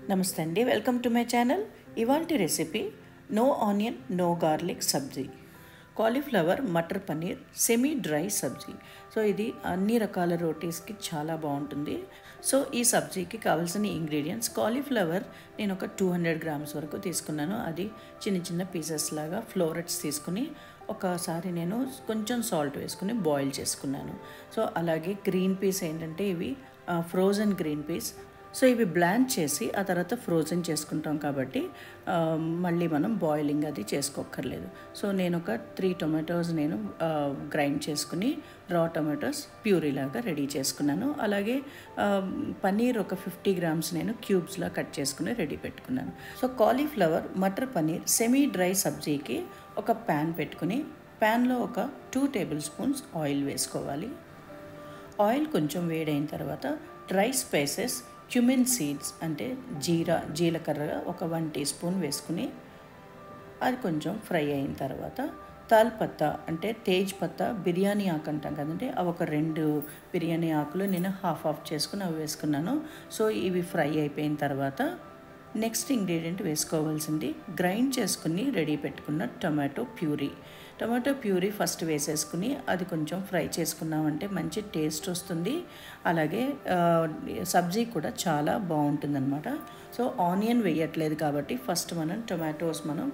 నమస్తే అండి welcome to my channel ఇవాల్టి recipe no onion no garlic sabzi cauliflower matar paneer semi dry sabzi so ఇది అన్ని రకాల రోటీస్కి చాలా బాగుంటుంది సో ఈ సబ్జీకి కావాల్సిన ఇంగ్రీడియంట్స్ కాలీఫ్లవర్ నేను ఒక టూ హండ్రెడ్ గ్రామ్స్ వరకు తీసుకున్నాను అది చిన్న చిన్న పీసెస్ లాగా ఫ్లోరెట్స్ తీసుకుని ఒకసారి నేను కొంచెం సాల్ట్ వేసుకుని బాయిల్ చేసుకున్నాను సో అలాగే గ్రీన్ పీస్ ఏంటంటే ఇవి ఫ్రోజన్ గ్రీన్ పీస్ సో ఇవి బ్లాండ్ చేసి ఆ తర్వాత ఫ్రోజన్ చేసుకుంటాం కాబట్టి ఆ, మళ్ళీ మనం బాయిలింగ్ అది చేసుకోక్కర్లేదు సో నేను ఒక త్రీ టొమాటోస్ నేను గ్రైండ్ చేసుకుని రా టొమాటోస్ ప్యూరీ లాగా రెడీ చేసుకున్నాను అలాగే ఆ, పన్నీర్ ఒక ఫిఫ్టీ గ్రామ్స్ నేను క్యూబ్స్లా కట్ చేసుకుని రెడీ పెట్టుకున్నాను so cauliflower matar paneer semi dry సబ్జీకి ఒక ప్యాన్ పెట్టుకుని ప్యాన్లో ఒక టూ టేబుల్ స్పూన్స్ ఆయిల్ వేసుకోవాలి ఆయిల్ కొంచెం వేడైన తర్వాత డ్రై స్పైసెస్ క్యుమిన్ సీడ్స్ అంటే జీరా జీలకర్ర ఒక వన్ టీ స్పూన్ వేసుకుని అది కొంచెం ఫ్రై అయిన తర్వాత తాల్ పత్తా అంటే తేజ్ పత్తా బిర్యానీ ఆకు అంటాం కదండి అవి ఒక రెండు బిర్యానీ ఆకులు నేను హాఫ్ ఆఫ్ చేసుకుని అవి వేసుకున్నాను సో ఇవి ఫ్రై అయిపోయిన తర్వాత నెక్స్ట్ ఇంగ్రీడియంట్ వేసుకోవాల్సింది గ్రైండ్ చేసుకుని రెడీ పెట్టుకున్న tomato puree tomato puree first వేసేసుకుని అది కొంచెం ఫ్రై చేసుకున్నామంటే మంచి టేస్ట్ వస్తుంది అలాగే ఆ, సబ్జీ కూడా చాలా బాగుంటుందన్నమాట సో ఆనియన్ వేయట్లేదు కాబట్టి ఫస్ట్ మనం టొమాటోస్ మనం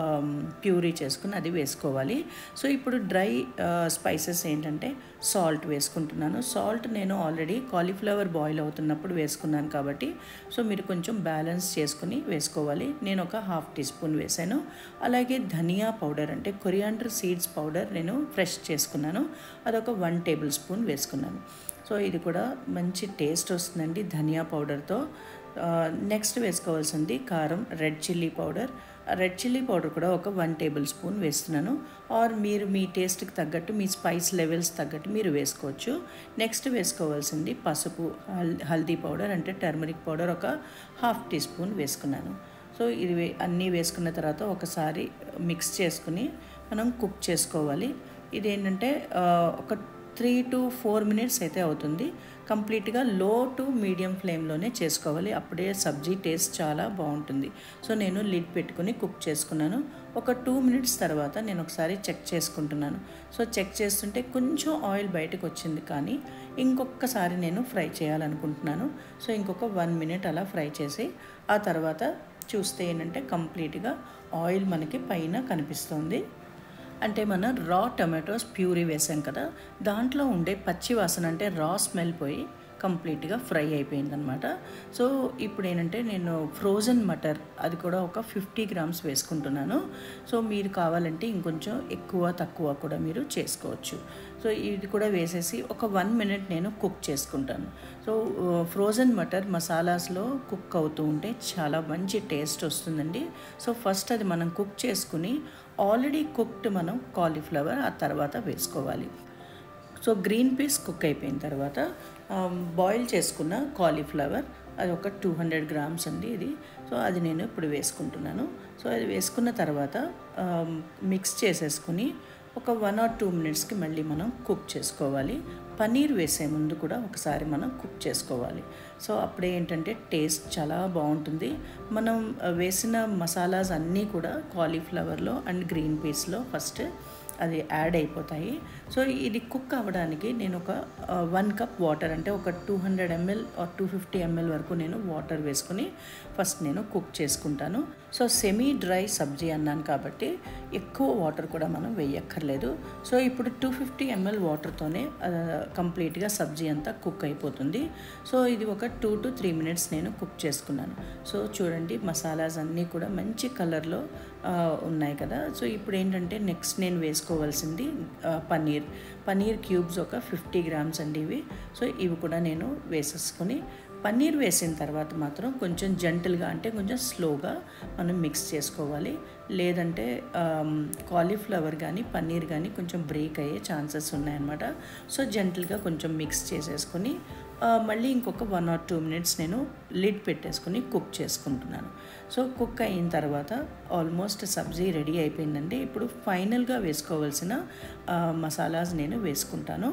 ప్యూరీ చేసుకుని అది వేసుకోవాలి సో ఇప్పుడు డ్రై స్పైసెస్ ఏంటంటే సాల్ట్ వేసుకుంటున్నాను సాల్ట్ నేను ఆల్రెడీ కాలీఫ్లవర్ బాయిల్ అవుతున్నప్పుడు వేసుకున్నాను కాబట్టి సో మీరు కొంచెం బ్యాలెన్స్ చేసుకుని వేసుకోవాలి నేను ఒక హాఫ్ టీ స్పూన్ వేసాను అలాగే ధనియా పౌడర్ అంటే కొరియాండర్ సీడ్స్ పౌడర్ నేను ఫ్రెష్ చేసుకున్నాను అదొక వన్ టేబుల్ స్పూన్ వేసుకున్నాను సో ఇది కూడా మంచి టేస్ట్ వస్తుందండి ధనియా పౌడర్తో నెక్స్ట్ వేసుకోవాల్సింది కారం red chilli powder red chilli powder కూడా ఒక వన్ టేబుల్ స్పూన్ వేస్తున్నాను ఆర్ మీరు మీ టేస్ట్కి తగ్గట్టు మీ స్పైస్ లెవెల్స్ తగ్గట్టు మీరు వేసుకోవచ్చు నెక్స్ట్ వేసుకోవాల్సింది పసుపు హల్ హల్దీ పౌడర్ అంటే టర్మరిక్ పౌడర్ ఒక హాఫ్ టీ స్పూన్ వేసుకున్నాను సో ఇది వే- అన్నీ వేసుకున్న తర్వాత ఒకసారి మిక్స్ చేసుకుని మనం కుక్ చేసుకోవాలి ఇది ఏంటంటే ఆ, ఒక త్రీ టు ఫోర్ మినిట్స్ అయితే అవుతుంది కంప్లీట్గా లో టు మీడియం ఫ్లేమ్లోనే చేసుకోవాలి అప్పుడే సబ్జీ టేస్ట్ చాలా బాగుంటుంది సో నేను లిడ్ పెట్టుకుని కుక్ చేసుకున్నాను ఒక టూ మినిట్స్ తర్వాత నేను ఒకసారి చెక్ చేసుకుంటున్నాను సో చెక్ చేస్తుంటే కొంచెం ఆయిల్ బయటకు వచ్చింది కానీ ఇంకొకసారి నేను ఫ్రై చేయాలనుకుంటున్నాను సో ఇంకొక వన్ మినిట్ అలా ఫ్రై చేసి ఆ తర్వాత చూస్తే ఏంటంటే కంప్లీట్గా ఆయిల్ మనకి పైన కనిపిస్తుంది అంటే మనం రా టమాటోస్ ప్యూరీ వేసాం కదా దాంట్లో ఉండే పచ్చి వాసన అంటే రా స్మెల్ పోయి కంప్లీట్గా ఫ్రై అయిపోయిందనమాట సో ఇప్పుడు ఏంటంటే నేను ఫ్రోజన్ మటర్ అది కూడా ఒక ఫిఫ్టీ గ్రామ్స్ వేసుకుంటున్నాను సో మీరు కావాలంటే ఇంకొంచెం ఎక్కువ తక్కువ కూడా మీరు చేసుకోవచ్చు సో ఇది కూడా వేసేసి ఒక వన్ మినిట్ నేను కుక్ చేసుకుంటాను సో ఫ్రోజన్ మటర్ మసాలాస్లో కుక్ అవుతూ ఉంటే చాలా మంచి టేస్ట్ వస్తుందండి సో ఫస్ట్ అది మనం కుక్ చేసుకుని ఆల్రెడీ కుక్డ్ మనం కాలీఫ్లవర్ ఆ తర్వాత వేసుకోవాలి సో గ్రీన్ పీస్ కుక్ అయిపోయిన తర్వాత బాయిల్ చేసుకున్న కాలీఫ్లవర్ అది ఒక టూ హండ్రెడ్ గ్రామ్స్ అండి ఇది సో అది నేను ఇప్పుడు వేసుకుంటున్నాను సో అది వేసుకున్న తర్వాత మిక్స్ చేసేసుకుని ఒక వన్ ఆర్ టూ మినిట్స్కి మళ్ళీ మనం కుక్ చేసుకోవాలి పన్నీర్ వేసే ముందు కూడా ఒకసారి మనం కుక్ చేసుకోవాలి సో అప్పుడే ఏంటంటే టేస్ట్ చాలా బాగుంటుంది మనం ఆ, వేసిన మసాలాస్ అన్నీ కూడా కాలీఫ్లవర్లో అండ్ గ్రీన్ పీస్లో ఫస్ట్ అది యాడ్ అయిపోతాయి సో ఇది కుక్ అవ్వడానికి నేను ఒక వన్ కప్ వాటర్ అంటే ఒక two hundred ML or two fifty ML వరకు నేను వాటర్ వేసుకుని ఫస్ట్ నేను కుక్ చేసుకుంటాను సో సెమీ డ్రై సబ్జీ అన్నాను కాబట్టి ఎక్కువ వాటర్ కూడా మనం వేయక్కర్లేదు సో ఇప్పుడు టూ ఫిఫ్టీ ఎంఎల్ వాటర్తోనే కంప్లీట్గా సబ్జీ అంతా కుక్ అయిపోతుంది సో ఇది ఒక టూ టు త్రీ మినిట్స్ నేను కుక్ చేసుకున్నాను సో చూడండి మసాలాస్ అన్నీ కూడా మంచి కలర్లో ఉన్నాయి కదా సో ఇప్పుడు ఏంటంటే నెక్స్ట్ నేను వేసుకోవాల్సింది ఆ, పన్నీర్ పన్నీర్ క్యూబ్స్ ఒక ఫిఫ్టీ గ్రామ్స్ అండి ఇవి సో ఇవి కూడా నేను వేసేసుకొని పన్నీర్ వేసిన తర్వాత మాత్రం కొంచెం జంటల్గా అంటే కొంచెం స్లోగా మనం మిక్స్ చేసుకోవాలి లేదంటే కాలీఫ్లవర్ కానీ పన్నీర్ కానీ కొంచెం బ్రేక్ అయ్యే ఛాన్సెస్ ఉన్నాయన్నమాట సో జంటల్గా కొంచెం మిక్స్ చేసేసుకొని ఆ, మళ్ళీ ఇంకొక వన్ ఆర్ టూ మినిట్స్ నేను లిడ్ పెట్టేసుకుని కుక్ చేసుకుంటున్నాను సో కుక్ అయిన తర్వాత ఆల్మోస్ట్ సబ్జీ రెడీ అయిపోయిందండి ఇప్పుడు ఫైనల్గా వేసుకోవాల్సిన ఆ, మసాలాస్ నేను వేసుకుంటాను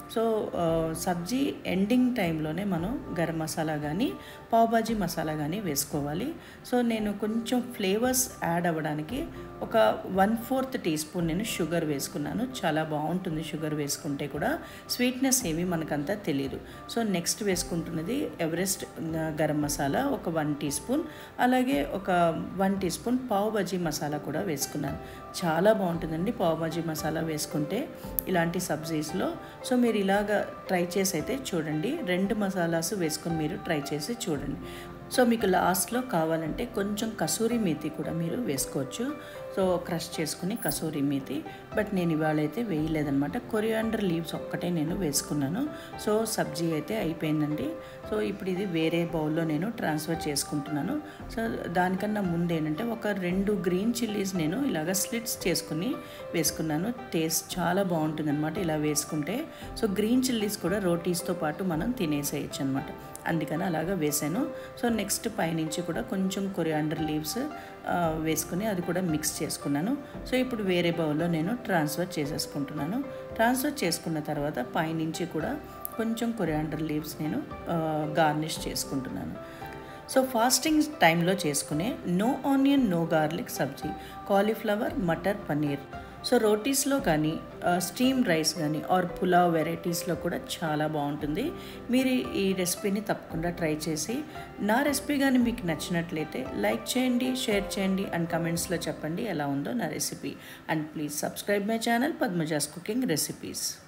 సో ఆ, సబ్జీ ఎండింగ్ టైంలోనే మనం గరం మసాలా కానీ పావుబాజీ మసాలా కానీ వేసుకోవాలి సో నేను కొంచెం ఫ్లేవర్స్ యాడ్ అవ్వడానికి ఒక వన్ ఫోర్త్ టీ స్పూన్ నేను షుగర్ వేసుకున్నాను చాలా బాగుంటుంది షుగర్ వేసుకుంటే కూడా స్వీట్నెస్ ఏమీ మనకంతా తెలియదు సో నెక్స్ట్ వేసుకుంటున్నది ఎవరెస్ట్ ఆ, గరం మసాలా ఒక వన్ టీ స్పూన్ అలాగే ఒక వన్ టీ స్పూన్ పావు బజీ మసాలా కూడా వేసుకున్నాను చాలా బాగుంటుందండి పావు బజీ మసాలా వేసుకుంటే ఇలాంటి సబ్జీస్లో సో మీరు ఇలాగ ట్రై చేసి అయితే చూడండి రెండు మసాలాస్ వేసుకొని మీరు ట్రై చేసి చూడండి సో మీకు లాస్ట్లో కావాలంటే కొంచెం కసూరి మేతి కూడా మీరు వేసుకోవచ్చు సో క్రష్ చేసుకుని కసూరి మేతి బట్ నేను ఇవాళ అయితే వేయలేదనమాట కొరియాండర్ లీవ్స్ ఒక్కటే నేను వేసుకున్నాను సో సబ్జీ అయితే అయిపోయిందండి సో ఇప్పుడు ఇది వేరే బౌల్లో నేను ట్రాన్స్ఫర్ చేసుకుంటున్నాను సో దానికన్నా ముందు ఏంటంటే ఒక రెండు గ్రీన్ చిల్లీస్ నేను ఇలాగ స్లిట్స్ చేసుకుని వేసుకున్నాను టేస్ట్ చాలా బాగుంటుంది అనమాట ఇలా వేసుకుంటే సో గ్రీన్ చిల్లీస్ కూడా రోటీస్తో పాటు మనం తినేసేయచ్చు అనమాట అందుకని అలాగా వేసాను సో నెక్స్ట్ పైనుంచి కూడా కొంచెం కొరియాండర్ లీవ్స్ వేసుకుని అది కూడా మిక్స్ చేసుకున్నాను సో ఇప్పుడు వేరే బౌల్లో నేను ట్రాన్స్ఫర్ చేసేసుకుంటున్నాను ట్రాన్స్ఫర్ చేసుకున్న తర్వాత పైనుంచి కూడా కొంచెం కొరియాండర్ లీవ్స్ నేను గార్నిష్ చేసుకుంటున్నాను సో ఫాస్టింగ్ టైంలో చేసుకునే no onion no garlic sabzi cauliflower matar paneer so రోటీస్లో కానీ స్టీమ్ రైస్ కానీ ఆర్ పులావ్ వెరైటీస్లో కూడా చాలా బాగుంటుంది మీరు ఈ రెసిపీని తప్పకుండా ట్రై చేసి నా రెసిపీ కానీ మీకు నచ్చినట్లయితే లైక్ చేయండి షేర్ చేయండి అండ్ కమెంట్స్లో చెప్పండి ఎలా ఉందో నా recipe and please subscribe my channel Padmaja's cooking recipes